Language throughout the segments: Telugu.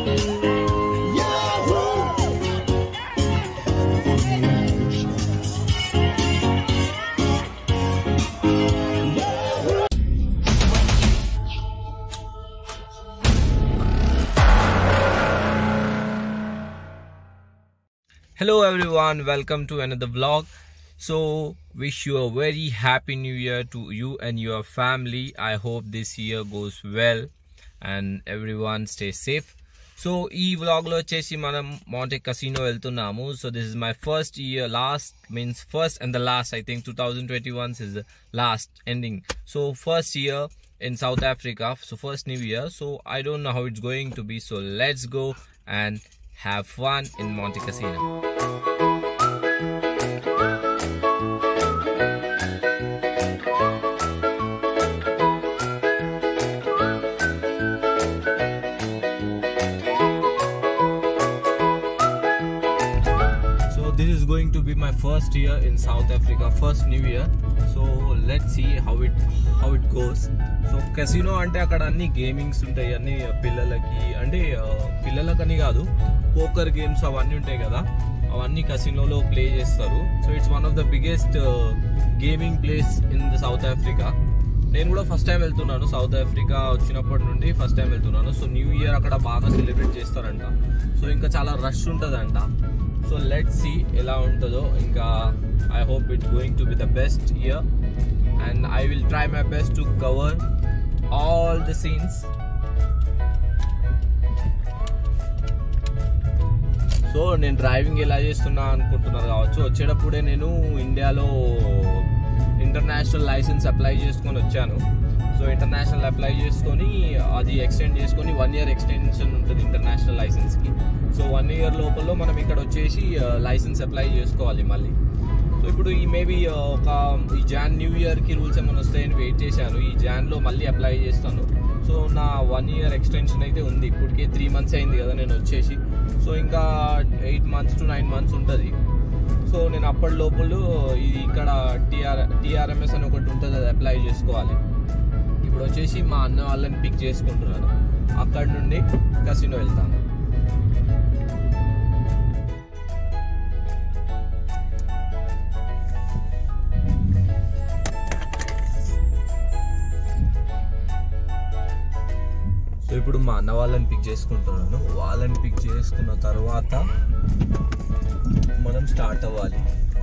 Hello everyone, welcome to another vlog. So, wish you a very happy new year to you and your family. I hope this year goes well and everyone stay safe. So ఈ వ్లాగ్లో వచ్చేసి మనం మాంటే కసినో వెళ్తున్నాము so this is my first year last means first and the last I think two thousand twenty one's is last ending so first year in South Africa. So first New Year. So I don't know how it's going to be. So let's go and have fun in Monte Casino. So this is going to be my first year in South Africa, first New Year. So let's see how it how it goes. So casino అంటే అక్కడ అన్ని గేమింగ్స్ ఉంటాయి అన్ని పిల్లలకి అంటే ఆ, పిల్లలకని కాదు పోకర్ గేమ్స్ అవన్నీ ఉంటాయి కదా అవన్నీ కసినోలో ప్లే చేస్తారు so it's one of the biggest gaming place in the South Africa నేను కూడా ఫస్ట్ టైం వెళ్తున్నాను సౌత్ ఆఫ్రికా వచ్చినప్పటి నుండి ఫస్ట్ టైం వెళ్తున్నాను సో న్యూ ఇయర్ అక్కడ బాగా సెలబ్రేట్ చేస్తారంట సో ఇంకా చాలా రష్ ఉంటుందంట సో లెట్ సి ఎలా ఉంటుందో ఇంకా I hope it's going to be the best year and I will try my best to cover all the scenes so నేను డ్రైవింగ్ ఎలా చేస్తున్నా అనుకుంటున్నారు కావచ్చు వచ్చేటప్పుడే నేను ఇండియాలో ఇంటర్నేషనల్ లైసెన్స్ అప్లై చేసుకొని వచ్చాను సో ఇంటర్నేషనల్ అప్లై చేసుకొని అది ఎక్స్టెండ్ చేసుకొని వన్ ఇయర్ ఎక్స్టెన్షన్ ఉంటుంది ఇంటర్నేషనల్ లైసెన్స్కి సో వన్ ఇయర్ లోపల మనం ఇక్కడ వచ్చేసి లైసెన్స్ అప్లై చేసుకోవాలి మళ్ళీ సో ఇప్పుడు ఈ మేబీ ఒక ఈ జాన్ న్యూ ఇయర్కి రూల్స్ ఏమైనా వస్తాయని వెయిట్ చేశాను ఈ జాన్లో మళ్ళీ అప్లై చేస్తాను సో నా వన్ ఇయర్ ఎక్స్టెన్షన్ అయితే ఉంది ఇప్పటికే త్రీ మంత్స్ అయింది కదా నేను వచ్చేసి సో ఇంకా eight months to nine months ఉంటుంది సో నేను అప్పటి లోపల ఇది ఇక్కడ టిఆర్ టిఆర్ఎంఎస్ అని ఒకటి ఉంటుంది అది అప్లై చేసుకోవాలి ఇప్పుడు వచ్చేసి మా అన్న వాళ్ళని పిక్ చేసుకుంటున్నాను అక్కడ నుండి కసినో వెళ్తాను సో ఇప్పుడు మా అన్న వాళ్ళని పిక్ చేసుకుంటున్నాను వాళ్ళని పిక్ చేసుకున్న తర్వాత మనం స్టార్ట్ అవ్వాలి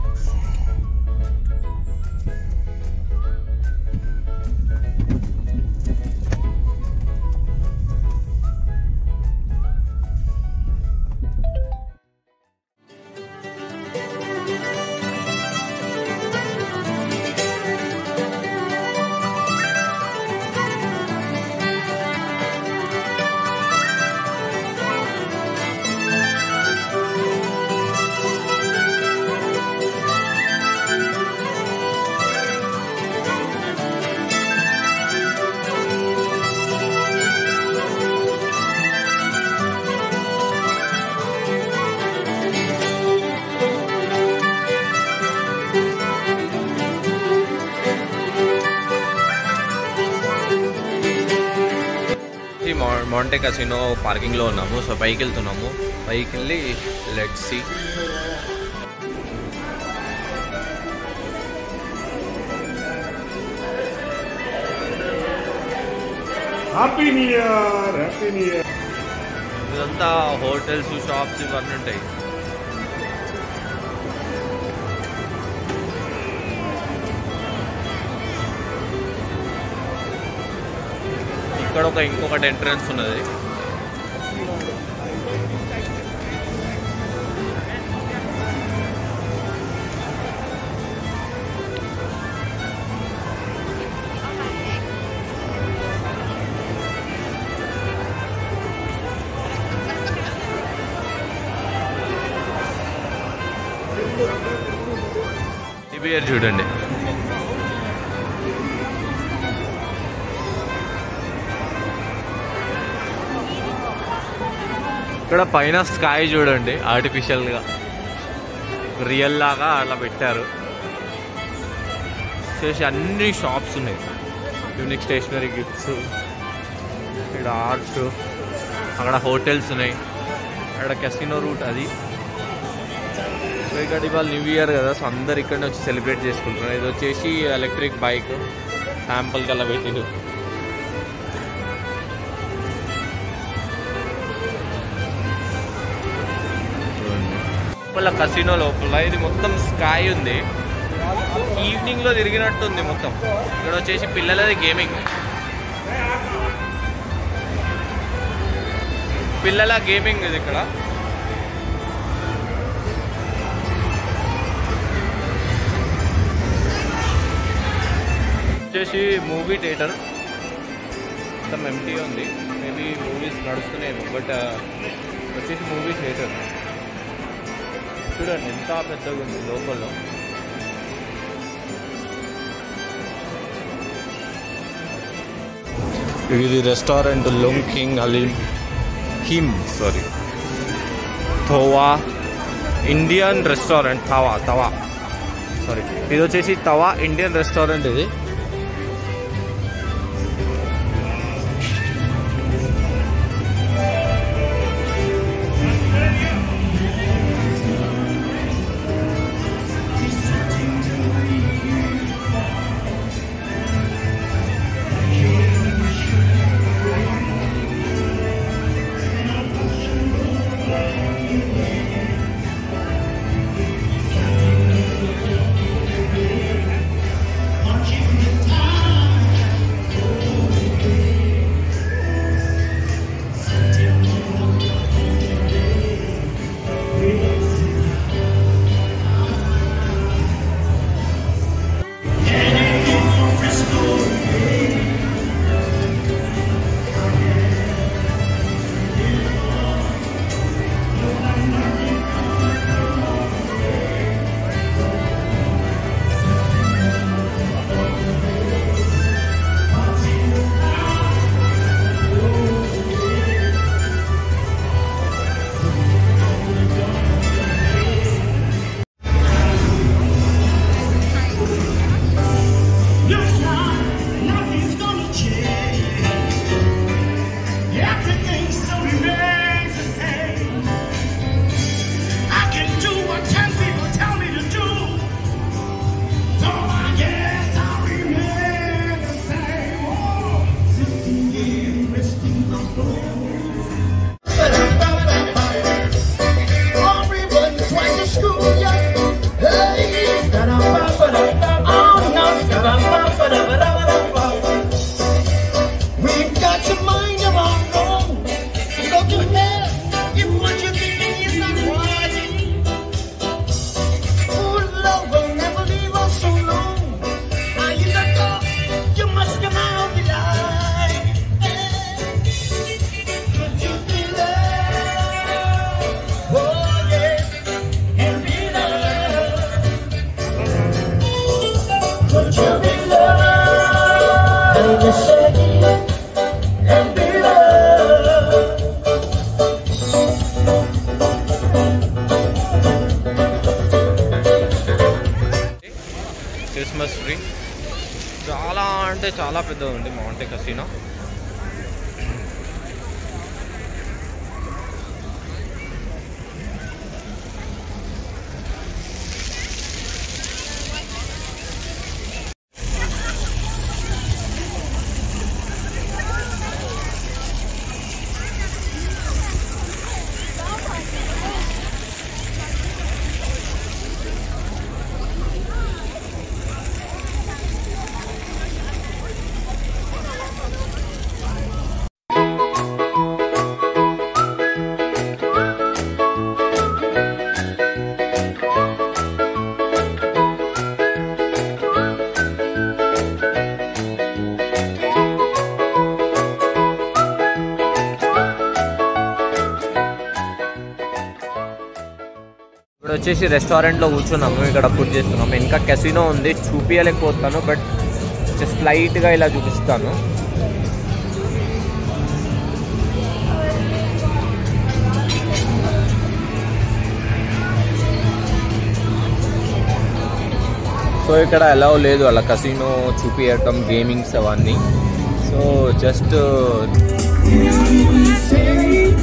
మాంటే కసినో పార్కింగ్లో ఉన్నాము సో పైకి వెళ్తున్నాము పైకి వెళ్ళి let see happy new year happy new year ఇదంతా హోటల్స్ షాప్స్ ఇవన్నీ ఉంటాయి ఇక్కడ ఒక ఇంకొకటి ఎంట్రన్స్ ఉన్నది ఈ బియర్ చూడండి ఇక్కడ పైన స్కై చూడండి ఆర్టిఫిషియల్గా రియల్ లాగా అలా పెట్టారు చేసి అన్ని షాప్స్ ఉన్నాయి యూనిక్ స్టేషనరీ గిఫ్ట్స్ ఇక్కడ ఆర్ట్స్ అక్కడ హోటల్స్ ఉన్నాయి అక్కడ కెసినో రూట్ అది సో ఇక్కడ ఇవాళ న్యూ ఇయర్ కదా సో అందరు ఇక్కడనే వచ్చి సెలబ్రేట్ చేసుకుంటున్నారు ఇది వచ్చేసి ఎలక్ట్రిక్ బైక్ శాంపుల్కి అలా పెట్టిండు లోపల కసినో లోపల ఇది మొత్తం స్కై ఉంది ఈవినింగ్ లో తిరిగినట్టుంది మొత్తం ఇక్కడ వచ్చేసి పిల్లలది గేమింగ్ పిల్లల గేమింగ్ ఇది ఇక్కడ వచ్చేసి మూవీ థియేటర్ మొత్తం ఎంటీ ఉంది మేబీ మూవీస్ నడుస్తున్నాయి బట్ వచ్చేసి మూవీ థియేటర్ చూడండి ఎంత పెద్దగా ఉంది లోపల ఇది రెస్టారెంట్ లొంగ్ కింగ్ హలీం హిమ్ sorry Tawa Indian restaurant Tawa Tawa sorry ఇది వచ్చేసి తవా ఇండియన్ రెస్టారెంట్ ఇది Looks like nothing's gonna change. Everything still remains the same. I can do what ten people tell me to do. So I guess I'll remain the same. Oh, sitting here resting my bones. Everyone's trying to school ya. Hey, da-da-ba-ba-da-ba. Oh, no, da-da-ba-ba-da-ba-da-ba-da-ba. We've got to mind of our own. Go to hell if what you're thinking is not right. Oh, love will never leave us alone. Are you the dark? You must come out the light. Could you be there? Oh, yeah. And be there. Could you be there? And you say, and be there. Christmas tree చాలా అంటే చాలా పెద్దగా ఉంది మౌంటే కసినో ఇప్పుడు వచ్చేసి రెస్టారెంట్లో కూర్చున్నాము ఇక్కడ ఫుడ్ చేస్తున్నాము ఇంకా కెసినో ఉంది చూపించలేకపోతాను బట్ జస్ట్ లైట్గా ఇలా చూపిస్తాను సో ఇక్కడ ఎలా లేదు అలా కసినో చూపించటం గేమింగ్స్ అవన్నీ so just Say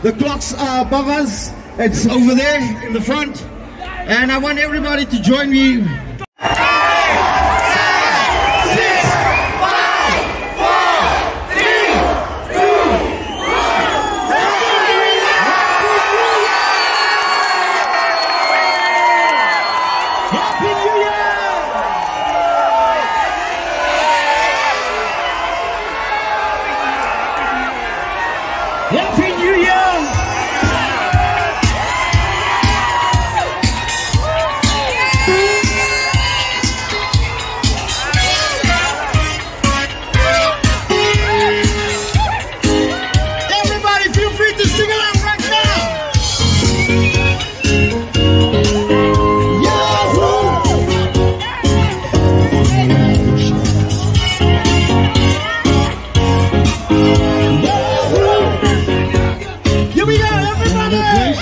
The clock's uh, above us. It's over there in the front. And I want everybody to join me. Happy New Year! Happy New Year! Everybody feel free to sing along right now! Yahoo! Here we go, everybody!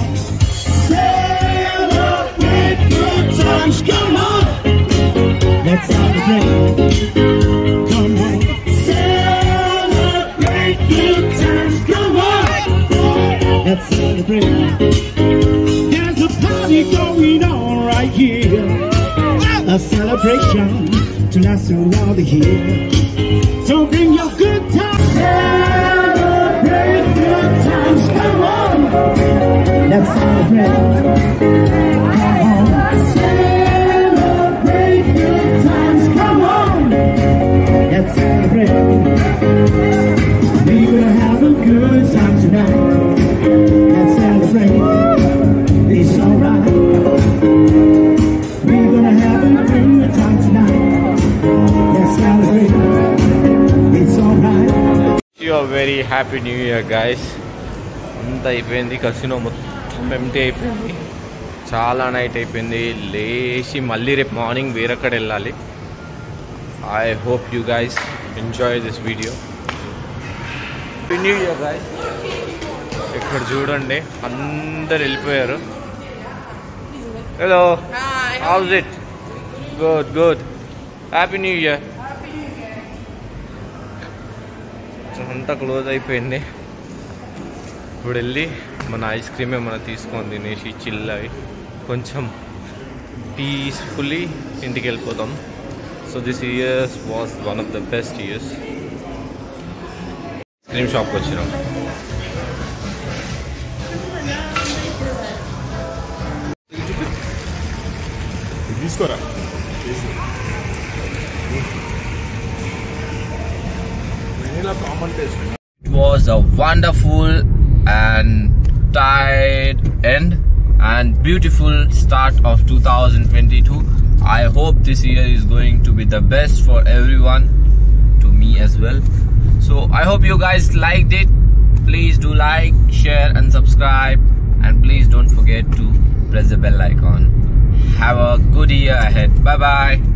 Celebrate good times, come on! Let's celebrate. Come on. Celebrate good times, come on! Let's celebrate. There's a party going on right here. A celebration to last throughout the year. So bring your good times. Celebrate good times, come on. Let's celebrate. Come on. Celebrate good times, come on. Let's celebrate. We're gonna have a good time tonight. Let's celebrate. It's alright. We're gonna have a good time tonight. Let's celebrate. It's alright. You very happy new year guys అంత అయిపోయింది కసినో మొత్తం ఎంటీ అయిపోయింది చాలా నైట్ అయిపోయింది లేచి మళ్ళీ రేపు మార్నింగ్ వేరొక్కడ వెళ్ళాలి I hope you guys enjoy this video new year guys ఇక్కడ చూడండి అందరు వెళ్ళిపోయారు hello how's it good good happy new year అంతా క్లోజ్ అయిపోయింది ఇప్పుడు వెళ్ళి మన ఐస్ క్రీమ్ ఏమైనా తీసుకొని తినేసి చిల్ అవి కొంచెం పీస్ఫుల్లీ ఇంటికి వెళ్ళిపోతాం so this years was one of the best years ice cream షాప్కి వచ్చినాం తీసుకోరా కామన్ టేస్ట్ It was a wonderful and tired end and beautiful start of 2022. I hope this year is going to be the best for everyone, to me as well. So I hope you guys liked it. Please do like, share, and subscribe. And please don't forget to press the bell icon. Have a good year ahead. Bye bye.